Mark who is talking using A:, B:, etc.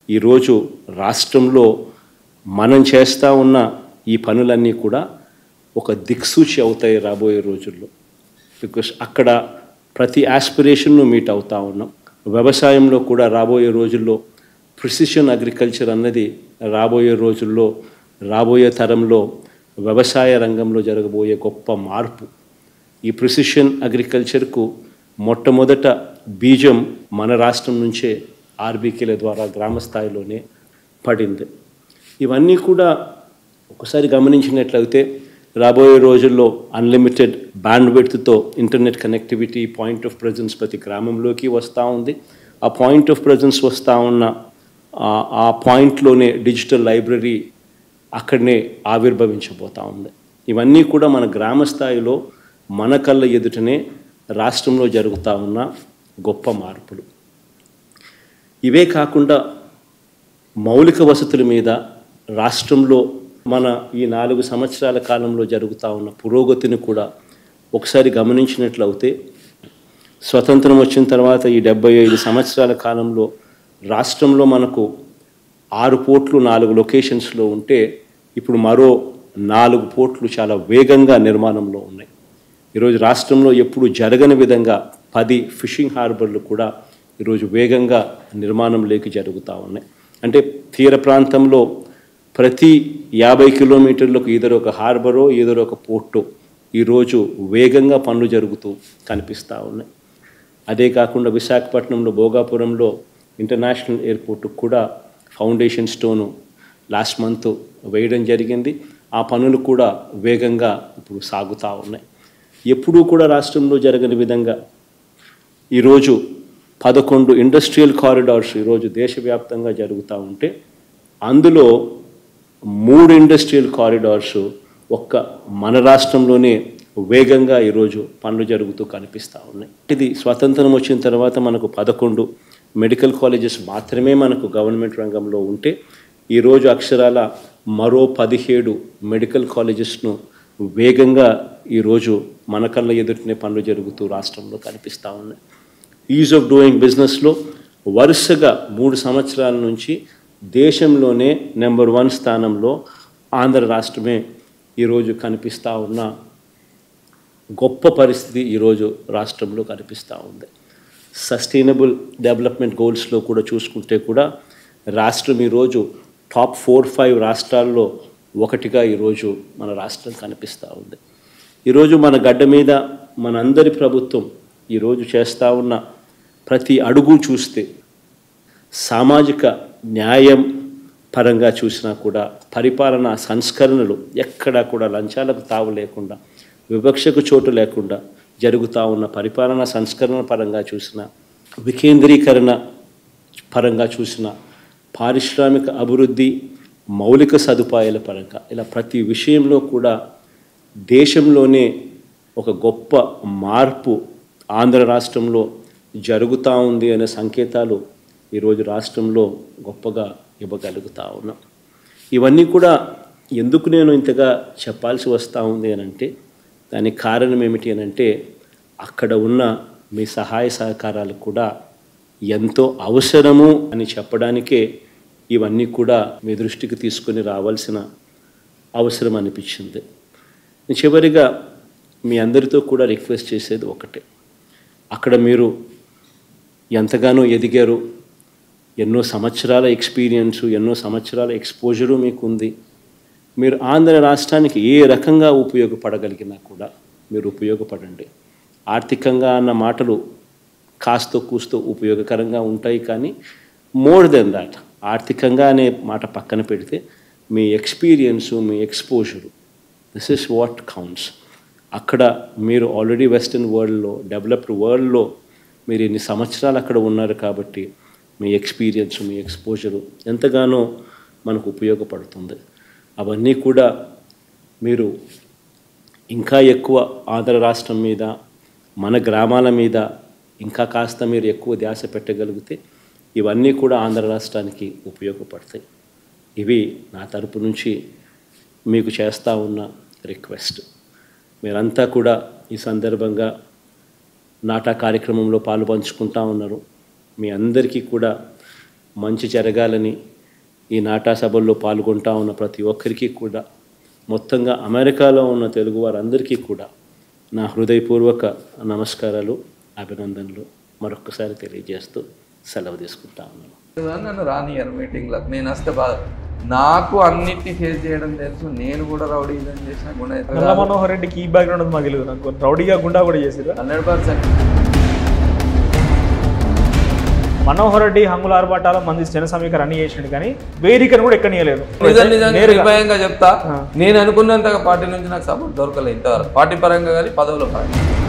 A: ఈరోజు రాష్ట్రంలో మనం చేస్తూ ఉన్న ఈ పనులన్నీ కూడా ఒక దిక్సూచి అవుతాయి రాబోయే రోజుల్లో బికాస్ అక్కడ ప్రతి ఆస్పిరేషన్ను మీట్ అవుతా ఉన్నాం వ్యవసాయంలో కూడా రాబోయే రోజుల్లో ప్రిసిషన్ అగ్రికల్చర్ అన్నది రాబోయే రోజుల్లో రాబోయే తరంలో వ్యవసాయ రంగంలో జరగబోయే గొప్ప మార్పు ఈ ప్రిసిషన్ అగ్రికల్చర్కు మొట్టమొదట బీజం మన రాష్ట్రం నుంచే ఆర్బీకేల ద్వారా గ్రామ స్థాయిలోనే పడింది ఇవన్నీ కూడా ఒకసారి గమనించినట్లయితే రాబోయే రోజుల్లో అన్లిమిటెడ్ బ్యాండ్ విడ్త్తో internet connectivity point of presence ప్రతి గ్రామంలోకి వస్తూ ఉంది ఆ పాయింట్ ఆఫ్ ప్రజెన్స్ వస్తూ ఉన్న ఆ- ఆ పాయింట్లోనే డిజిటల్ లైబ్రరీ అక్కడనే ఆవిర్భవించబోతూ ఉంది ఇవన్నీ కూడా మన గ్రామ స్థాయిలో మన కళ్ళ ఎదుటనే రాష్ట్రంలో జరుగుతూ ఉన్న గొప్ప మార్పులు ఇవే కాకుండా మౌలిక వసతుల మీద రాష్ట్రంలో మన ఈ నాలుగు సంవత్సరాల కాలంలో జరుగుతూ ఉన్న పురోగతిని కూడా ఒకసారి గమనించినట్లయితే స్వతంత్రం వచ్చిన తర్వాత ఈ డెబ్బై ఐదు సంవత్సరాల కాలంలో రాష్ట్రంలో మనకు ఆరు పోర్ట్లు నాలుగు లొకేషన్స్లో ఉంటే ఇప్పుడు మరో నాలుగు పోర్ట్లు చాలా వేగంగా నిర్మాణంలో ఉన్నాయి ఈరోజు రాష్ట్రంలో ఎప్పుడు జరగని విధంగా పది ఫిషింగ్ హార్బర్లు కూడా ఈరోజు వేగంగా నిర్మాణంలోకి జరుగుతూ ఉన్నాయి అంటే తీర ప్రాంతంలో ప్రతి యాభై కిలోమీటర్లకు ఏదో ఒక హార్బరో ఏదో ఒక పోర్టో ఈరోజు వేగంగా పనులు జరుగుతూ కనిపిస్తూ ఉన్నాయి అదే కాకుండా విశాఖపట్నంలో భోగాపురంలో ఇంటర్నేషనల్ ఎయిర్పోర్ట్ కూడా ఫౌండేషన్ స్టోను లాస్ట్ మంత్ వేయడం జరిగింది ఆ పనులు కూడా వేగంగా ఇప్పుడు సాగుతూ ఉన్నాయి ఎప్పుడూ కూడా రాష్ట్రంలో జరగని విధంగా ఈరోజు పదకొండు ఇండస్ట్రియల్ కారిడార్స్ ఈరోజు దేశవ్యాప్తంగా జరుగుతూ ఉంటే అందులో మూడు ఇండస్ట్రియల్ కారిడార్స్ ఒక్క మన రాష్ట్రంలోనే వేగంగా ఈరోజు పనులు జరుగుతూ కనిపిస్తూ ఉన్నాయి ఇది స్వాతంత్రం వచ్చిన తర్వాత మనకు పదకొండు మెడికల్ కాలేజెస్ మాత్రమే మనకు గవర్నమెంట్ రంగంలో ఉంటే ఈరోజు అక్షరాల మరో పదిహేడు మెడికల్ కాలేజెస్ను వేగంగా ఈరోజు మన కళ్ళ ఎదుటినే పనులు జరుగుతూ రాష్ట్రంలో కనిపిస్తూ ఉన్నాయి ఈజ్ ఆఫ్ డూయింగ్ బిజినెస్లో వరుసగా మూడు సంవత్సరాల నుంచి దేశంలోనే నెంబర్ వన్ స్థానంలో ఆంధ్ర రాష్ట్రమే ఈరోజు కనిపిస్తూ ఉన్న గొప్ప పరిస్థితి ఈరోజు రాష్ట్రంలో కనిపిస్తూ ఉంది సస్టైనబుల్ డెవలప్మెంట్ గోల్స్లో కూడా చూసుకుంటే కూడా రాష్ట్రం ఈరోజు టాప్ ఫోర్ ఫైవ్ రాష్ట్రాల్లో ఒకటిగా ఈరోజు మన రాష్ట్రం కనిపిస్తూ ఉంది ఈరోజు మన గడ్డ మీద మనందరి ప్రభుత్వం ఈరోజు చేస్తూ ఉన్న ప్రతి అడుగు చూస్తే సామాజిక న్యాయం పరంగా చూసినా కూడా పరిపాలనా సంస్కరణలు ఎక్కడా కూడా లంచాలకు తావు లేకుండా వివక్షకు చోటు లేకుండా జరుగుతూ ఉన్న పరిపాలనా సంస్కరణ పరంగా చూసిన వికేంద్రీకరణ పరంగా చూసిన పారిశ్రామిక అభివృద్ధి మౌలిక సదుపాయాల పరంగా ఇలా ప్రతి విషయంలో కూడా దేశంలోనే ఒక గొప్ప మార్పు ఆంధ్ర రాష్ట్రంలో జరుగుతూ ఉంది అనే సంకేతాలు ఈరోజు రాష్ట్రంలో గొప్పగా ఇవ్వగలుగుతా ఉన్నాం ఇవన్నీ కూడా ఎందుకు నేను ఇంతగా చెప్పాల్సి వస్తూ ఉంది అని అంటే దానికి కారణం ఏమిటి అని అంటే అక్కడ ఉన్న మీ సహాయ సహకారాలు కూడా ఎంతో అవసరము అని చెప్పడానికే ఇవన్నీ కూడా మీ దృష్టికి తీసుకొని రావాల్సిన అవసరం అనిపించింది చివరిగా మీ అందరితో కూడా రిక్వెస్ట్ చేసేది ఒకటే అక్కడ మీరు ఎంతగానో ఎదిగారు ఎన్నో సంవత్సరాల ఎక్స్పీరియన్సు ఎన్నో సంవత్సరాల ఎక్స్పోజరు మీకు ఉంది మీరు ఆంధ్ర రాష్ట్రానికి ఏ రకంగా ఉపయోగపడగలిగినా కూడా మీరు ఉపయోగపడండి ఆర్థికంగా అన్న మాటలు కాస్తో కూస్తో ఉపయోగకరంగా ఉంటాయి కానీ మోర్ దెన్ దాట్ ఆర్థికంగా అనే మాట పక్కన పెడితే మీ ఎక్స్పీరియన్సు మీ exposure this is what counts అక్కడ మీరు ఆల్రెడీ వెస్టర్న్ వరల్డ్లో డెవలప్డ్ వరల్డ్లో మీరు ఇన్ని సంవత్సరాలు అక్కడ ఉన్నారు కాబట్టి మీ ఎక్స్పీరియన్స్ మీ ఎక్స్పోజరు ఎంతగానో మనకు ఉపయోగపడుతుంది అవన్నీ కూడా మీరు ఇంకా ఎక్కువ ఆంధ్ర రాష్ట్రం మీద మన గ్రామాల మీద ఇంకా కాస్త మీరు ఎక్కువ ధ్యాస పెట్టగలిగితే ఇవన్నీ కూడా ఆంధ్ర రాష్ట్రానికి ఉపయోగపడతాయి ఇవి నా తరపు నుంచి మీకు చేస్తూ ఉన్న రిక్వెస్ట్ మీరంతా కూడా ఈ సందర్భంగా నాటా కార్యక్రమంలో పాలు పంచుకుంటా ఉన్నారు మీ అందరికీ కూడా మంచి జరగాలని ఈ నాటా సభల్లో పాల్గొంటా ఉన్న ప్రతి ఒక్కరికి కూడా మొత్తంగా అమెరికాలో ఉన్న తెలుగు వారందరికీ కూడా నా హృదయపూర్వక నమస్కారాలు అభినందనలు మరొక్కసారి తెలియజేస్తూ సెలవు తీసుకుంటా ఉన్నాను
B: నన్ను రానియరు మీటింగ్లకు నేను వస్తే బాధ నాకు అన్నిటిని ఫేస్ చేయడం తెలుసు నేను కూడా రౌడీ ఇదని చేసిన
C: నల్ల మనోహర్ రెడ్డికి ఈ బ్యాక్గ్రౌండ్ ఉంది మాకు తెలియదు నాకు రౌడీగా గుండా కూడా చేసిరు
B: హండ్రెడ్ పర్సెంట్
C: మనోహర్ రెడ్డి హంగుల ఆర్భాటాల మంది జన సమీకరణ అన్ని చేసిండు కానీ వేదికను కూడా ఎక్కనీయలేదు
B: నిజం నిజంగా
C: నేరుగా
B: నిర్భయంగా చెప్తా
C: ఆ.
B: నేను అనుకున్నంతగా పార్టీ నుంచి నాకు సపోర్ట్ దొరకలేదు ఇంతవరకు పార్టీ పరంగా కానీ పదవుల పరంగా